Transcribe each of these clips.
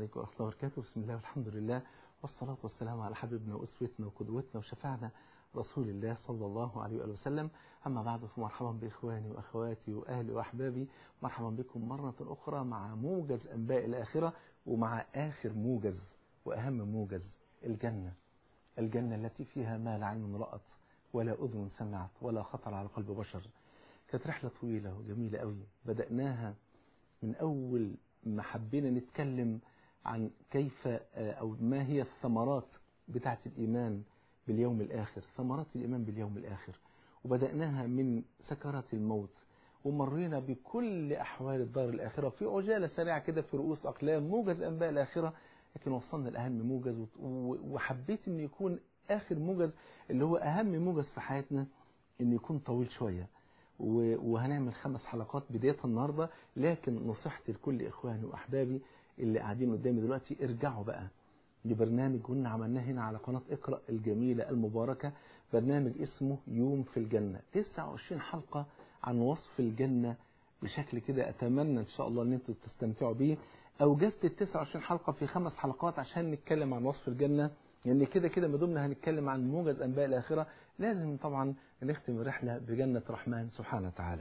عليكم ورحمة الله وبركاته بسم الله والحمد لله والصلاة والسلام على حبيبنا وأسوتنا وقدوتنا وشفعنا رسول الله صلى الله عليه وآله وسلم أما بعد فمرحبا بإخواني وأخواتي وأهلي وأحبابي مرحبا بكم مرة أخرى مع موجز أنباء الآخرة ومع آخر موجز وأهم موجز الجنة الجنة التي فيها ما لا عين رأت ولا أذن سمعت ولا خطر على قلب بشر كانت رحلة طويلة وجميلة قوي بدأناها من أول ما حبينا نتكلم عن كيف أو ما هي الثمرات بتاعة الإيمان باليوم الآخر ثمرات الإيمان باليوم الآخر وبدأناها من سكرات الموت ومرينا بكل أحوال الدار الآخرة في عجالة سريعة كده في رؤوس أقلام موجز أنباء الآخرة لكن وصلنا لأهم موجز وحبيت أن يكون آخر موجز اللي هو أهم موجز في حياتنا أن يكون طويل شوية وهنعمل خمس حلقات بداية النهاردة لكن نصيحتي لكل إخواني وأحبابي اللي قاعدين قدامي دلوقتي ارجعوا بقى لبرنامج كنا عملناه هنا على قناة اقرأ الجميلة المباركة برنامج اسمه يوم في الجنة 29 حلقة عن وصف الجنة بشكل كده أتمنى إن شاء الله أن أنتم تستمتعوا بيه أوجزت ال 29 حلقة في خمس حلقات عشان نتكلم عن وصف الجنة يعني كده كده ما دمنا هنتكلم عن موجز أنباء الآخرة لازم طبعا نختم الرحلة بجنة الرحمن سبحانه وتعالى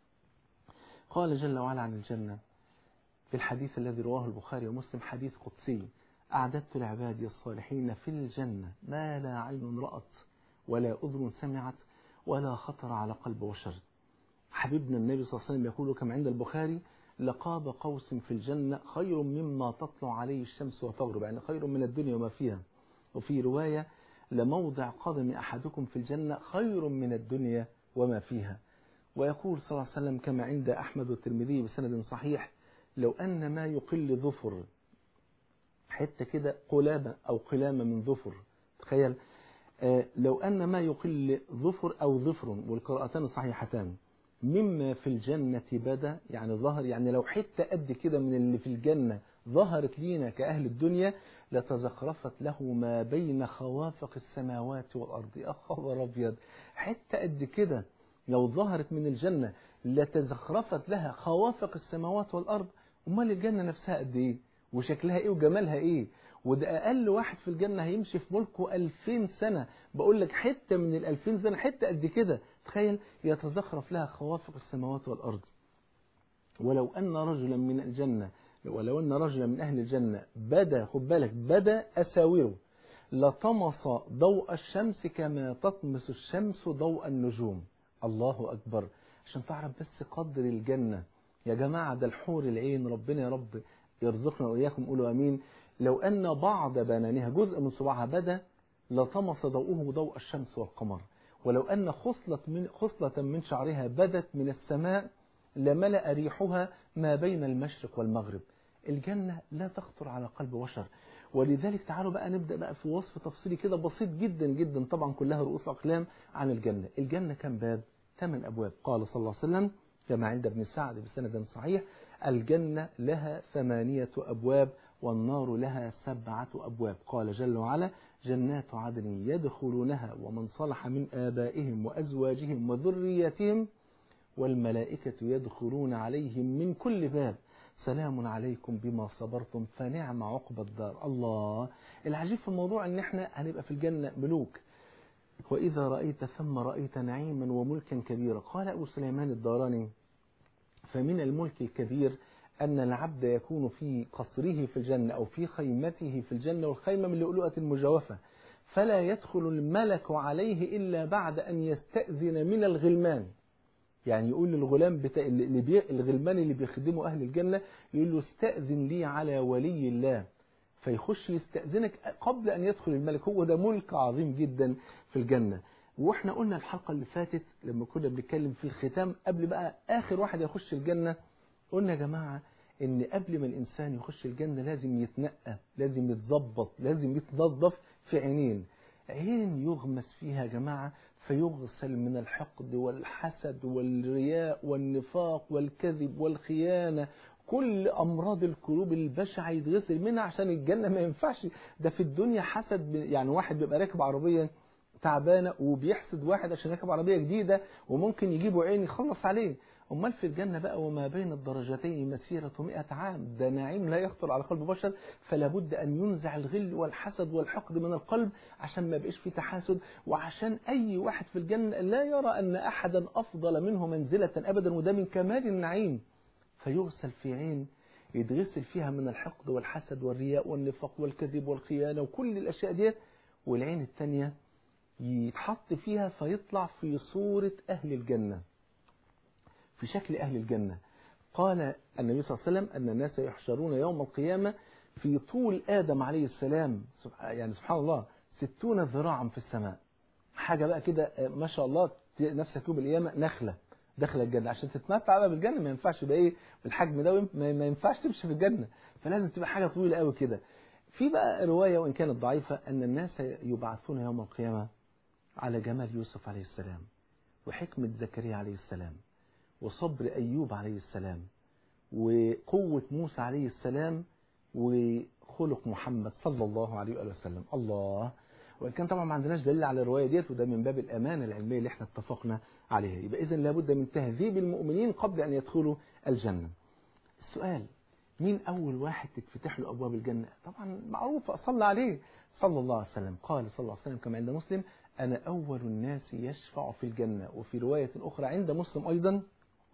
قال جل وعلا عن الجنة في الحديث الذي رواه البخاري ومسلم حديث قدسي أعددت لعبادي الصالحين في الجنة ما لا عين رأت ولا أذن سمعت ولا خطر على قلب بشر حبيبنا النبي صلى الله عليه وسلم يقول كما عند البخاري لقاب قوس في الجنة خير مما تطلع عليه الشمس وتغرب يعني خير من الدنيا وما فيها وفي رواية لموضع قدم أحدكم في الجنة خير من الدنيا وما فيها ويقول صلى الله عليه وسلم كما عند أحمد والترمذي بسند صحيح لو أن ما يقل ظفر حتة كده قلامة أو قلامة من ظفر تخيل آه لو أن ما يقل ظفر أو ظفر والقراءتان صحيحتان مما في الجنة بدا يعني ظهر يعني لو حتة قد كده من اللي في الجنة ظهرت لينا كأهل الدنيا لتزخرفت له ما بين خوافق السماوات والأرض يا خبر أبيض حتة قد كده لو ظهرت من الجنة لتزخرفت لها خوافق السماوات والأرض أمال الجنة نفسها قد إيه وشكلها إيه وجمالها إيه وده أقل واحد في الجنة هيمشي في ملكه ألفين سنة بقول لك حتة من الألفين سنة حتة قد كده تخيل يتزخرف لها خوافق السماوات والأرض ولو أن رجلا من الجنة ولو أن رجلا من أهل الجنة بدا خد بالك بدا أساوره لطمس ضوء الشمس كما تطمس الشمس ضوء النجوم الله أكبر عشان تعرف بس قدر الجنة يا جماعة ده الحور العين ربنا يا رب يرزقنا وإياكم قولوا أمين لو أن بعض بنانها جزء من صباعها بدا لطمس ضوءه ضوء الشمس والقمر ولو أن خصلة من, خصلة من شعرها بدت من السماء لملأ ريحها ما بين المشرق والمغرب الجنة لا تخطر على قلب بشر ولذلك تعالوا بقى نبدأ بقى في وصف تفصيلي كده بسيط جدا جدا طبعا كلها رؤوس أقلام عن الجنة الجنة كم باب ثمان أبواب قال صلى الله عليه وسلم كما عند ابن سعد بسند صحيح الجنة لها ثمانية أبواب والنار لها سبعة أبواب قال جل وعلا جنات عدن يدخلونها ومن صلح من آبائهم وأزواجهم وذريتهم والملائكة يدخلون عليهم من كل باب سلام عليكم بما صبرتم فنعم عقب الدار الله العجيب في الموضوع ان احنا هنبقى في الجنة ملوك وإذا رأيت ثم رأيت نعيما وملكا كبيرا قال أبو سليمان الداراني فمن الملك الكبير أن العبد يكون في قصره في الجنة أو في خيمته في الجنة والخيمة من لؤلؤة مجوفة فلا يدخل الملك عليه إلا بعد أن يستأذن من الغلمان يعني يقول للغلام بتاع اللي بي... الغلمان اللي بيخدموا أهل الجنة يقول له استأذن لي على ولي الله فيخش يستأذنك قبل أن يدخل الملك هو ده ملك عظيم جدا في الجنة واحنا قلنا الحلقة اللي فاتت لما كنا بنتكلم في الختام قبل بقى آخر واحد يخش الجنة قلنا يا جماعة ان قبل ما الانسان يخش الجنة لازم يتنقى لازم يتظبط لازم يتنظف في عينين عين يغمس فيها يا جماعة فيغسل من الحقد والحسد والرياء والنفاق والكذب والخيانة كل أمراض القلوب البشعة يتغسل منها عشان الجنة ما ينفعش ده في الدنيا حسد يعني واحد بيبقى راكب عربية تعبانة وبيحسد واحد عشان يركب عربية جديدة وممكن يجيبه عين يخلص عليه أمال في الجنة بقى وما بين الدرجتين مسيرة مئة عام ده نعيم لا يخطر على قلب بشر فلا بد أن ينزع الغل والحسد والحقد من القلب عشان ما بقاش في تحاسد وعشان أي واحد في الجنة لا يرى أن أحدا أفضل منه منزلة أبدا وده من كمال النعيم فيغسل في عين يتغسل فيها من الحقد والحسد والرياء والنفاق والكذب والخيانة وكل الأشياء ديت والعين الثانية يتحط فيها فيطلع في صورة أهل الجنة في شكل أهل الجنة قال النبي صلى الله عليه وسلم أن الناس يحشرون يوم القيامة في طول آدم عليه السلام يعني سبحان الله ستون ذراعا في السماء حاجة بقى كده ما شاء الله نفسك يوم القيامة نخلة داخل الجنة عشان تتمتع بقى بالجنة ما ينفعش يبقى ايه بالحجم ده ما ينفعش تمشي في الجنة فلازم تبقى حاجة طويلة قوي كده في بقى رواية وإن كانت ضعيفة أن الناس يبعثون يوم القيامة على جمال يوسف عليه السلام وحكمة زكريا عليه السلام وصبر أيوب عليه السلام وقوة موسى عليه السلام وخلق محمد صلى الله عليه وآله وسلم الله وإن كان طبعا ما عندناش دليل على الرواية ديت وده من باب الأمانة العلمية اللي احنا اتفقنا عليها يبقى إذن لابد من تهذيب المؤمنين قبل أن يدخلوا الجنة السؤال مين أول واحد تتفتح له أبواب الجنة طبعا معروف صلى عليه صلى الله عليه وسلم قال صلى الله عليه وسلم كما عند مسلم أنا أول الناس يشفع في الجنة وفي رواية أخرى عند مسلم أيضا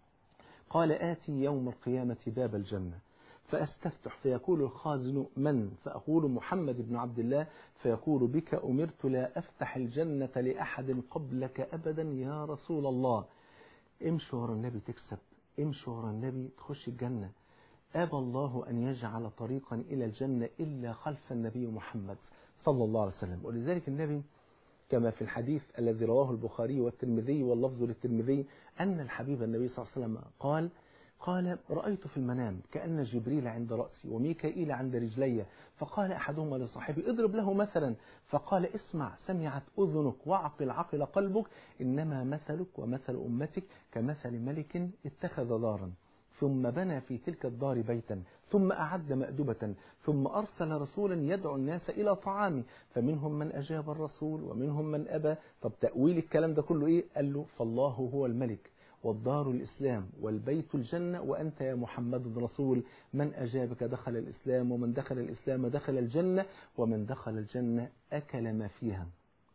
قال آتي يوم القيامة باب الجنة فأستفتح فيقول الخازن من فأقول محمد بن عبد الله فيقول بك أمرت لا أفتح الجنة لأحد قبلك أبدا يا رسول الله امشي ورا النبي تكسب امشي ورا النبي تخش الجنة أبى الله أن يجعل طريقا إلى الجنة إلا خلف النبي محمد صلى الله عليه وسلم ولذلك النبي كما في الحديث الذي رواه البخاري والترمذي واللفظ للترمذي أن الحبيب النبي صلى الله عليه وسلم قال قال رأيت في المنام كأن جبريل عند رأسي وميكائيل عند رجلي فقال أحدهما لصاحبي اضرب له مثلا فقال اسمع سمعت أذنك وعقل عقل قلبك إنما مثلك ومثل أمتك كمثل ملك اتخذ دارا ثم بنى في تلك الدار بيتا ثم أعد مأدبة ثم أرسل رسولا يدعو الناس إلى طعامه فمنهم من أجاب الرسول ومنهم من أبى طب تأويل الكلام ده كله إيه قال له فالله هو الملك والدار الإسلام والبيت الجنة وأنت يا محمد رسول من أجابك دخل الإسلام ومن دخل الإسلام دخل الجنة ومن دخل الجنة أكل ما فيها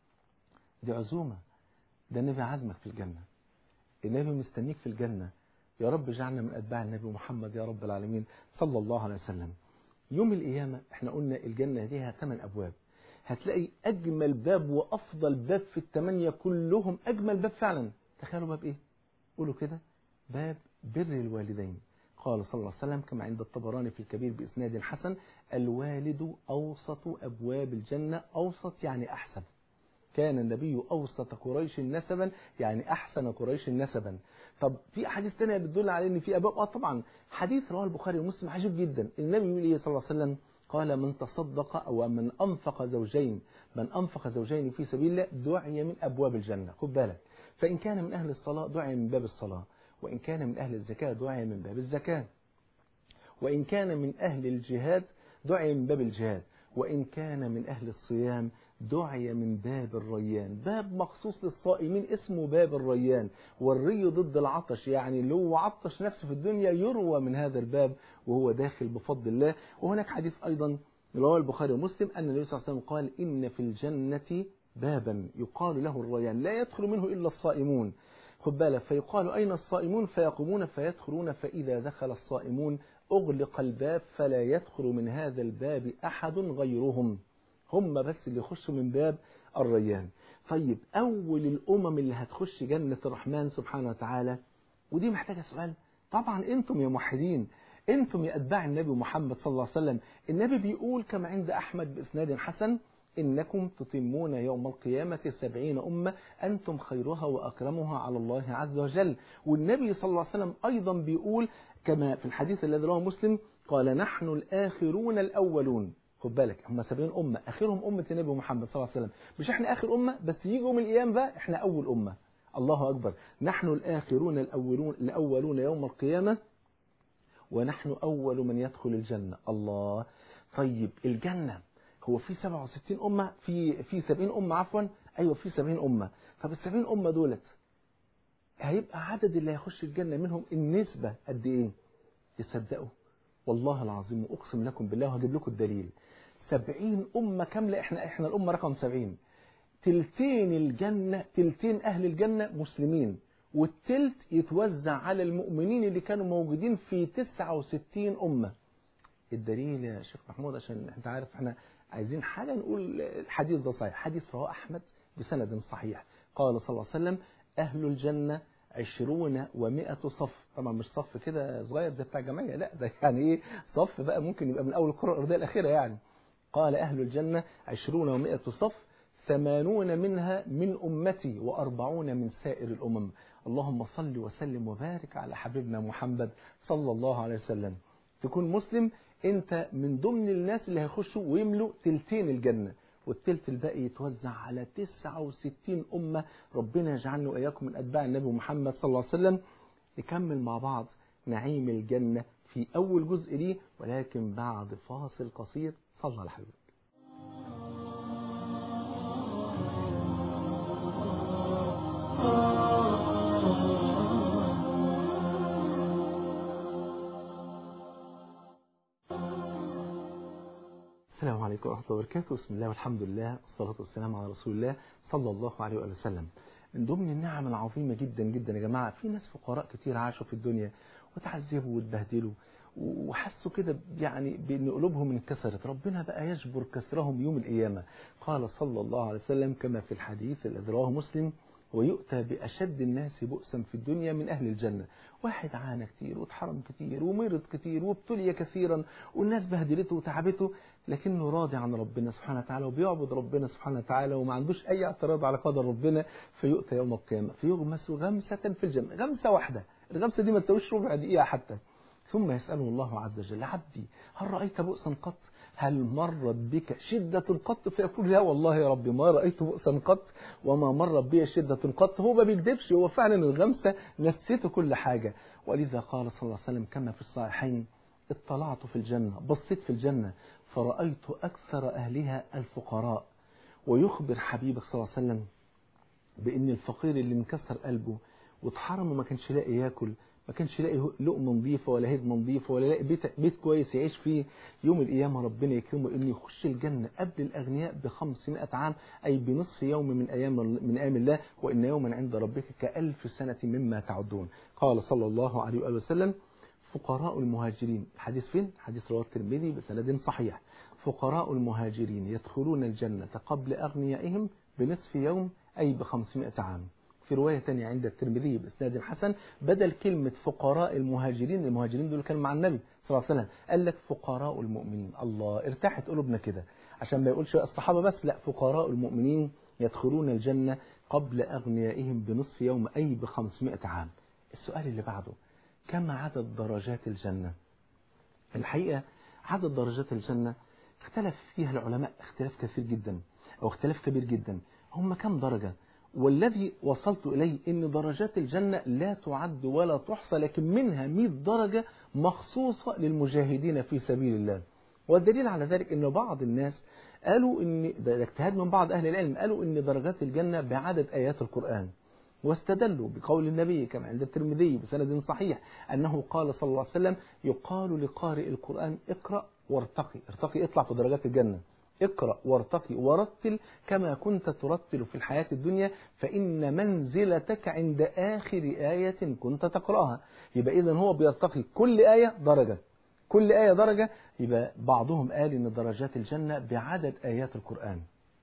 دي عزومة ده النبي عزمك في الجنة النبي مستنيك في الجنة يا رب اجعلنا من أتباع النبي محمد يا رب العالمين صلى الله عليه وسلم يوم القيامة احنا قلنا الجنة ليها ثمان أبواب هتلاقي أجمل باب وأفضل باب في الثمانية كلهم أجمل باب فعلا تخيلوا باب إيه قولوا كده باب بر الوالدين قال صلى الله عليه وسلم كما عند الطبراني في الكبير بإسناد حسن الوالد أوسط أبواب الجنة أوسط يعني أحسن كان النبي أوسط قريش نسبا يعني أحسن قريش نسبا طب في أحاديث تانية بتدل على أن في أبواب آه طبعا حديث رواه البخاري ومسلم عجيب جدا النبي يقول إيه صلى الله عليه وسلم قال من تصدق أو من أنفق زوجين من أنفق زوجين في سبيل الله دعي من أبواب الجنة خد بالك فإن كان من أهل الصلاة دعي من باب الصلاة وإن كان من أهل الزكاة دعي من باب الزكاة وإن كان من أهل الجهاد دعي من باب الجهاد وإن كان من أهل الصيام دعي من باب الريان باب مخصوص للصائمين اسمه باب الريان والري ضد العطش يعني اللي هو عطش نفسه في الدنيا يروى من هذا الباب وهو داخل بفضل الله وهناك حديث أيضا رواه البخاري ومسلم أن النبي صلى الله عليه وسلم قال إن في الجنة بابا يقال له الريان لا يدخل منه إلا الصائمون خد بالك فيقال أين الصائمون فيقومون فيدخلون فإذا دخل الصائمون أغلق الباب فلا يدخل من هذا الباب أحد غيرهم هم بس اللي يخشوا من باب الريان طيب أول الأمم اللي هتخش جنة الرحمن سبحانه وتعالى ودي محتاجة سؤال طبعا أنتم يا موحدين أنتم يا أتباع النبي محمد صلى الله عليه وسلم النبي بيقول كما عند أحمد بإسناد حسن إنكم تتمون يوم القيامة سبعين أمة أنتم خيرها وأكرمها على الله عز وجل والنبي صلى الله عليه وسلم أيضا بيقول كما في الحديث الذي رواه مسلم قال نحن الآخرون الأولون خد بالك هم 70 أمة آخرهم أمة النبي محمد صلى الله عليه وسلم مش احنا آخر أمة بس يجي يوم القيامة بقى احنا أول أمة الله أكبر نحن الآخرون الأولون, الأولون يوم القيامة ونحن أول من يدخل الجنة الله طيب الجنة هو في 67 أمة في في 70 أمة عفوا أيوة في 70 أمة طب ال 70 أمة دولت هيبقى عدد اللي هيخش الجنة منهم النسبة قد ايه تصدقوا والله العظيم واقسم لكم بالله وهجيب لكم الدليل سبعين أمة كاملة احنا احنا الأمة رقم سبعين تلتين الجنة تلتين أهل الجنة مسلمين والتلت يتوزع على المؤمنين اللي كانوا موجودين في 69 أمة الدليل يا شيخ محمود عشان انت عارف احنا عايزين حاجة نقول الحديث ده صحيح حديث رواه أحمد بسند صحيح قال صلى الله عليه وسلم أهل الجنة عشرون ومائة صف طبعا مش صف كده صغير زي بتاع الجمعية لا ده يعني ايه صف بقى ممكن يبقى من أول الكرة الأرضية الأخيرة يعني قال أهل الجنة عشرون ومائة صف ثمانون منها من أمتي وأربعون من سائر الأمم اللهم صل وسلم وبارك على حبيبنا محمد صلى الله عليه وسلم تكون مسلم انت من ضمن الناس اللي هيخشوا ويملوا تلتين الجنة والتلت الباقي يتوزع على 69 أمة ربنا يجعلنا وإياكم من أتباع النبي محمد صلى الله عليه وسلم نكمل مع بعض نعيم الجنة في أول جزء ليه ولكن بعد فاصل قصير صلى على حبيبك السلام عليكم ورحمة الله وبركاته بسم الله والحمد لله والصلاة والسلام على رسول الله صلى الله عليه وآله وسلم من ضمن النعم العظيمة جدا جدا يا جماعة في ناس فقراء كتير عاشوا في الدنيا وتعذبوا واتبهدلوا وحسوا كده يعني بأن قلوبهم انكسرت ربنا بقى يجبر كسرهم يوم القيامة قال صلى الله عليه وسلم كما في الحديث الذي رواه مسلم ويؤتى بأشد الناس بؤسا في الدنيا من أهل الجنة واحد عانى كتير واتحرم كتير ومرض كتير وابتلي كثيرا والناس بهدلته وتعبته لكنه راضي عن ربنا سبحانه وتعالى وبيعبد ربنا سبحانه وتعالى وما عندوش أي اعتراض على قدر ربنا فيؤتى يوم القيامة فيغمس غمسة في الجنة غمسة واحدة الغمسة دي ما تسويش ربع دقيقة حتى ثم يسأله الله عز وجل عبدي هل رأيت بؤسا قط هل مرت بك شدة قط فيقول لا والله يا ربي ما رأيت بؤسا قط وما مرت بي شدة قط هو ما بيكذبش هو فعلا الغمسة نسيته كل حاجة ولذا قال صلى الله عليه وسلم كما في الصحيحين اطلعت في الجنة بصيت في الجنة فرأيت أكثر أهلها الفقراء ويخبر حبيبك صلى الله عليه وسلم بأن الفقير اللي انكسر قلبه واتحرم وما كانش لاقي ياكل ما كانش يلاقي لقمة نظيفة ولا هدمة نظيفة ولا يلاقي بيت, بيت كويس يعيش فيه يوم القيامة ربنا يكرمه انه يخش الجنة قبل الأغنياء ب 500 عام أي بنصف يوم من أيام من أيام الله وإن يوما عند ربك كألف سنة مما تعدون قال صلى الله عليه وآله وسلم فقراء المهاجرين الحديث فين؟ حديث رواه الترمذي بسند صحيح فقراء المهاجرين يدخلون الجنة قبل أغنيائهم بنصف يوم أي ب 500 عام في رواية تانية عند الترمذي بإسناد حسن بدل كلمة فقراء المهاجرين المهاجرين دول كانوا مع النبي صلى الله عليه وسلم قال لك فقراء المؤمنين الله ارتاحت قلوبنا كده عشان ما يقولش الصحابة بس لا فقراء المؤمنين يدخلون الجنة قبل أغنيائهم بنصف يوم أي ب 500 عام السؤال اللي بعده كم عدد درجات الجنة الحقيقة عدد درجات الجنة اختلف فيها العلماء اختلاف كثير جدا أو اختلاف كبير جدا هم كم درجة والذي وصلت إليه أن درجات الجنة لا تعد ولا تحصى لكن منها 100 درجة مخصوصة للمجاهدين في سبيل الله والدليل على ذلك أن بعض الناس قالوا أن ده اجتهاد من بعض أهل العلم قالوا أن درجات الجنة بعدد آيات القرآن واستدلوا بقول النبي كما عند الترمذي بسند صحيح أنه قال صلى الله عليه وسلم يقال لقارئ القرآن اقرأ وارتقي ارتقي اطلع في درجات الجنة اقرأ وارتقي ورتل كما كنت ترتل في الحياة الدنيا فإن منزلتك عند آخر آية كنت تقرأها يبقى إذا هو بيرتقي كل آية درجة كل آية درجة يبقى بعضهم قال إن درجات الجنة بعدد آيات القرآن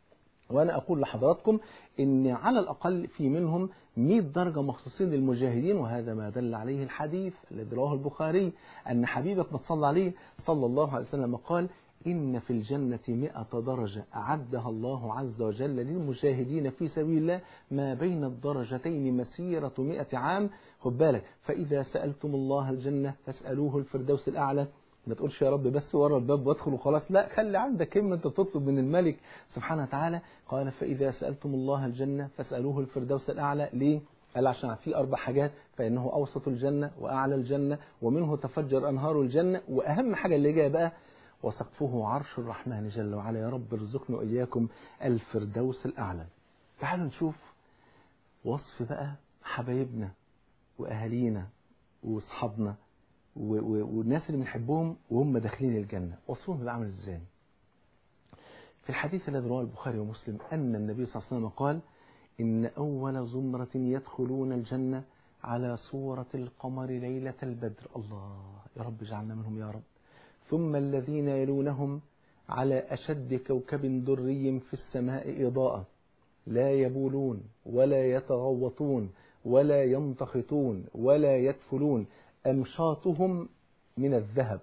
وأنا أقول لحضراتكم إن على الأقل في منهم 100 درجة مخصوصين للمجاهدين وهذا ما دل عليه الحديث الذي رواه البخاري أن حبيبك ما صلى عليه صلى الله عليه وسلم قال إن في الجنة مئة درجة أعدها الله عز وجل للمجاهدين في سبيل الله ما بين الدرجتين مسيرة مئة عام خد بالك فإذا سألتم الله الجنة فاسألوه الفردوس الأعلى ما تقولش يا رب بس ورا الباب وادخل وخلاص لا خلي عندك همة انت تطلب من الملك سبحانه وتعالى قال فإذا سألتم الله الجنة فاسألوه الفردوس الأعلى ليه قال عشان في أربع حاجات فإنه أوسط الجنة وأعلى الجنة ومنه تفجر أنهار الجنة وأهم حاجة اللي جايه بقى وسقفه عرش الرحمن جل وعلا يا رب ارزقنا وإياكم الفردوس الأعلى تعالوا نشوف وصف بقى حبايبنا وأهالينا وأصحابنا و- و- والناس اللي بنحبهم وهم داخلين الجنة وصفهم بيبقى عامل ازاي في الحديث الذي رواه البخاري ومسلم أن النبي صلى الله عليه وسلم قال إن أول زمرة يدخلون الجنة على صورة القمر ليلة البدر الله يا رب اجعلنا منهم يا رب ثم الذين يلونهم على أشد كوكب دري في السماء إضاءة لا يبولون ولا يتغوطون ولا يمتخطون ولا يدفلون أمشاطهم من الذهب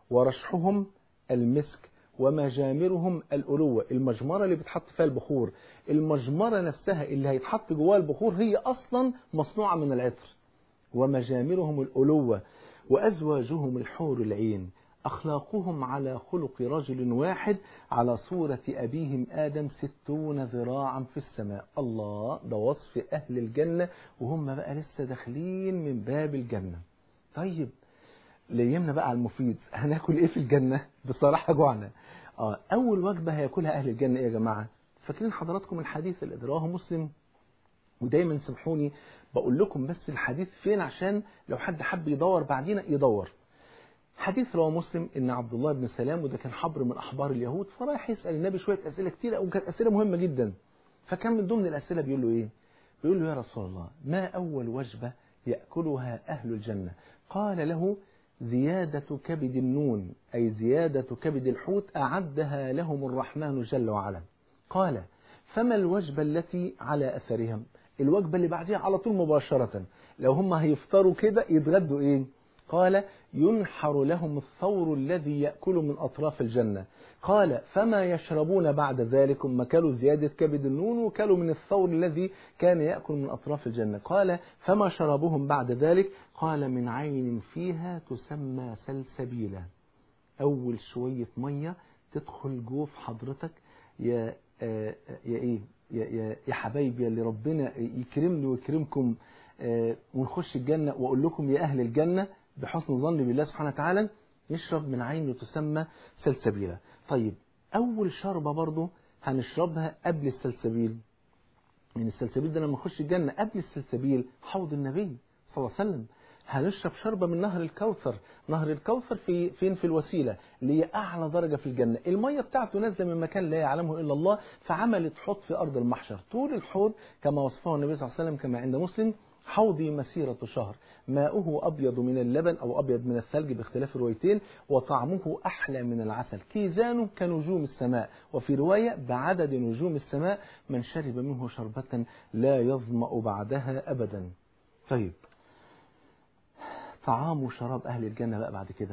ورشحهم المسك ومجامرهم الألوة المجمرة اللي بتحط فيها البخور المجمرة نفسها اللي هيتحط جواها البخور هي أصلا مصنوعة من العطر ومجامرهم الألوة وأزواجهم الحور العين أخلاقهم على خلق رجل واحد على صورة أبيهم آدم ستون ذراعا في السماء الله ده وصف أهل الجنة وهم بقى لسه داخلين من باب الجنة طيب ليمنا بقى على المفيد هناكل ايه في الجنة بصراحة جوعنا اه اول وجبة هياكلها اهل الجنة ايه يا جماعة فاكرين حضراتكم الحديث اللي رواه مسلم ودايما سامحوني بقول لكم بس الحديث فين عشان لو حد حب يدور بعدين يدور حديث رواه مسلم ان عبد الله بن سلام وده كان حبر من احبار اليهود فراح يسال النبي شويه اسئله كتيره وكانت اسئله مهمه جدا فكان من ضمن الاسئله بيقول له ايه بيقول له يا رسول الله ما اول وجبه ياكلها اهل الجنه قال له زيادة كبد النون أي زيادة كبد الحوت أعدها لهم الرحمن جل وعلا قال فما الوجبة التي على أثرهم الوجبة اللي بعدها على طول مباشرة لو هم هيفطروا كده يتغدوا إيه قال ينحر لهم الثور الذي يأكل من أطراف الجنة قال فما يشربون بعد ذلك هم كلوا زيادة كبد النون وكلوا من الثور الذي كان يأكل من أطراف الجنة قال فما شربهم بعد ذلك قال من عين فيها تسمى سلسبيلا أول شوية مية تدخل جوف حضرتك يا آه، يا إيه يا, يا, يا حبايبي اللي ربنا يكرمني ويكرمكم آه، ونخش الجنة وأقول لكم يا أهل الجنة بحسن ظن بالله سبحانه وتعالى يشرب من عين تسمى سلسبيلا طيب أول شربة برضه هنشربها قبل السلسبيل من السلسبيل ده لما نخش الجنة قبل السلسبيل حوض النبي صلى الله عليه وسلم هنشرب شربة من نهر الكوثر نهر الكوثر في فين في الوسيلة اللي هي أعلى درجة في الجنة المية بتاعته نازلة من مكان لا يعلمه إلا الله فعملت حوض في أرض المحشر طول الحوض كما وصفه النبي صلى الله عليه وسلم كما عند مسلم حوضي مسيرة شهر ماؤه أبيض من اللبن أو أبيض من الثلج باختلاف الروايتين وطعمه أحلى من العسل كيزانه كنجوم السماء وفي رواية بعدد نجوم السماء من شرب منه شربة لا يظمأ بعدها أبدا طيب طعام وشراب أهل الجنة بقى بعد كده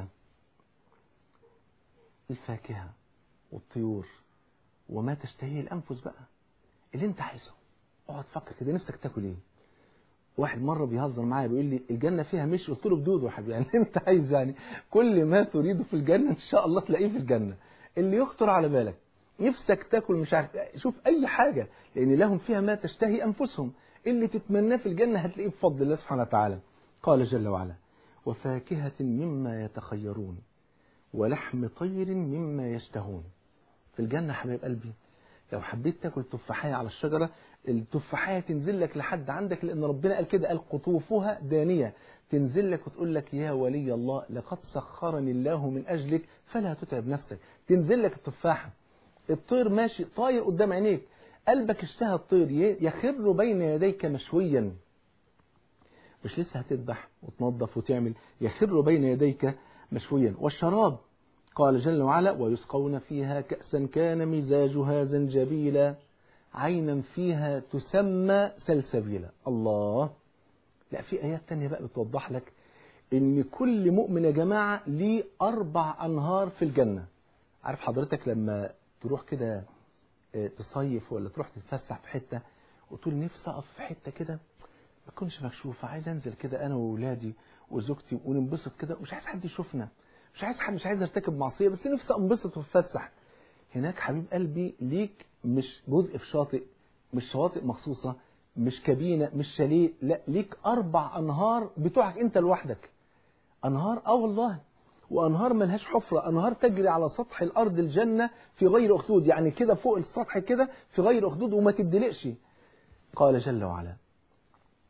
الفاكهة والطيور وما تشتهيه الأنفس بقى اللي انت عايزه اقعد فكر كده نفسك تاكل ايه واحد مرة بيهزر معايا بيقول لي الجنة فيها مش قلت له بدود يا حبيبي يعني انت عايز يعني كل ما تريده في الجنة ان شاء الله تلاقيه في الجنة اللي يخطر على بالك نفسك تاكل مش عارف شوف اي حاجة لان لهم فيها ما تشتهي انفسهم اللي تتمناه في الجنة هتلاقيه بفضل الله سبحانه وتعالى قال جل وعلا وفاكهة مما يتخيرون ولحم طير مما يشتهون في الجنة حبيب قلبي لو حبيت تاكل تفاحية على الشجرة التفاحية تنزل لك لحد عندك لأن ربنا قال كده قال قطوفها دانية تنزل لك وتقول لك يا ولي الله لقد سخرني الله من أجلك فلا تتعب نفسك تنزل لك التفاحة الطير ماشي طاير قدام عينيك قلبك اشتهى الطير يخر بين يديك مشويا مش لسه هتذبح وتنظف وتعمل يخر بين يديك مشويا والشراب قال جل وعلا ويسقون فيها كأسا كان مزاجها زنجبيلا عينا فيها تسمى سلسبيلا الله لا في آيات تانية بقى بتوضح لك إن كل مؤمن يا جماعة ليه أربع أنهار في الجنة عارف حضرتك لما تروح كده تصيف ولا تروح تتفسح في حتة وتقول نفسي أقف في حتة كده ما تكونش مكشوفة عايز أنزل كده أنا وولادي وزوجتي وننبسط كده ومش عايز حد يشوفنا مش عايز حد مش عايز ارتكب معصية بس نفسي انبسط واتفسح هناك حبيب قلبي ليك مش جزء في شاطئ مش شواطئ مخصوصة مش كابينة مش شاليه لا ليك أربع أنهار بتوعك أنت لوحدك أنهار آه والله وأنهار ملهاش حفرة أنهار تجري على سطح الأرض الجنة في غير أخدود يعني كده فوق السطح كده في غير أخدود وما تدلقش قال جل وعلا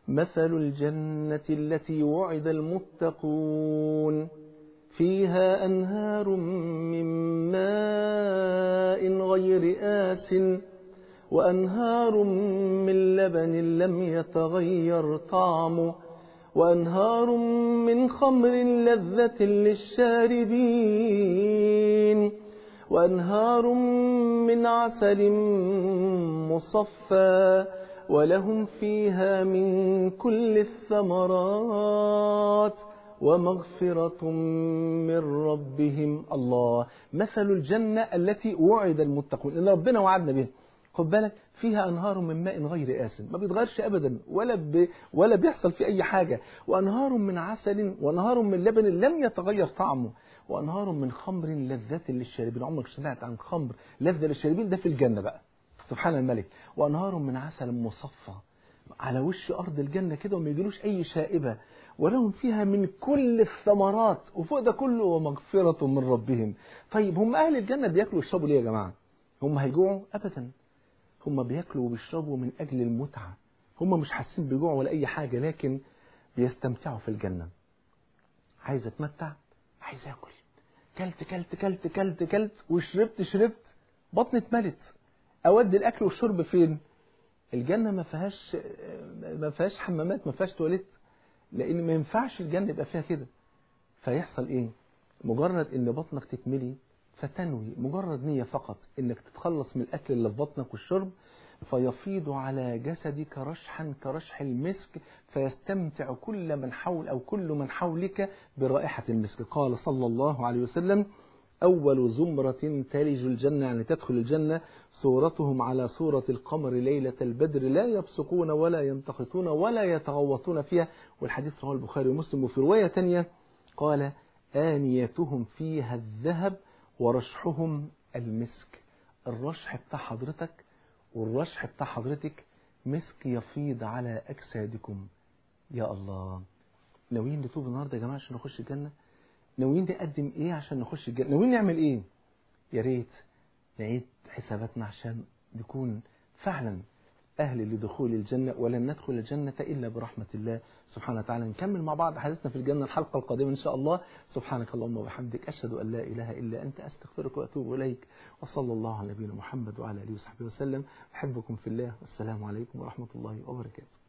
مثل الجنة التي وعد المتقون فيها أنهار من ماء غير آس وأنهار من لبن لم يتغير طعمه وأنهار من خمر لذة للشاربين وأنهار من عسل مصفى ولهم فيها من كل الثمرات ومغفرة من ربهم الله مثل الجنة التي وعد المتقون إن ربنا وعدنا بها خد بالك فيها أنهار من ماء غير آسن ما بيتغيرش أبدا ولا ب... ولا بيحصل فيه أي حاجة وأنهار من عسل وأنهار من لبن لم يتغير طعمه وأنهار من خمر لذة للشاربين عمرك سمعت عن خمر لذة للشاربين ده في الجنة بقى سبحان الملك وأنهار من عسل مصفى على وش أرض الجنة كده وما يجيلوش أي شائبة ولهم فيها من كل الثمرات وفوق ده كله ومغفرة من ربهم طيب هم أهل الجنة بياكلوا ويشربوا ليه يا جماعة هم هيجوعوا أبدا هم بياكلوا وبيشربوا من أجل المتعة هم مش حاسين بجوع ولا أي حاجة لكن بيستمتعوا في الجنة عايز أتمتع عايز أكل كلت كلت كلت كلت كلت وشربت شربت بطني اتملت أودي الأكل والشرب فين الجنة ما فيهاش ما فيهاش حمامات ما فيهاش تواليت لأن ما ينفعش الجنة يبقى فيها كده فيحصل إيه مجرد إن بطنك تتملي فتنوي مجرد نية فقط إنك تتخلص من الأكل اللي في بطنك والشرب فيفيض على جسدك رشحا كرشح المسك فيستمتع كل من حول أو كل من حولك برائحة المسك قال صلى الله عليه وسلم أول زمرة تلج الجنة يعني تدخل الجنة صورتهم على صورة القمر ليلة البدر لا يبصقون ولا يمتخطون ولا يتغوطون فيها والحديث رواه البخاري ومسلم وفي رواية تانية قال آنيتهم فيها الذهب ورشحهم المسك الرشح بتاع حضرتك والرشح بتاع حضرتك مسك يفيض على أجسادكم يا الله ناويين نتوب النهارده يا جماعة عشان نخش الجنة ناويين نقدم ايه عشان نخش الجنة ناويين نعمل ايه يا ريت نعيد حساباتنا عشان نكون فعلا أهل لدخول الجنة ولن ندخل الجنة إلا برحمة الله سبحانه وتعالى نكمل مع بعض حديثنا في الجنة الحلقة القادمة إن شاء الله سبحانك اللهم وبحمدك أشهد أن لا إله إلا أنت أستغفرك وأتوب إليك وصلى الله على نبينا محمد وعلى آله وصحبه وسلم أحبكم في الله والسلام عليكم ورحمة الله وبركاته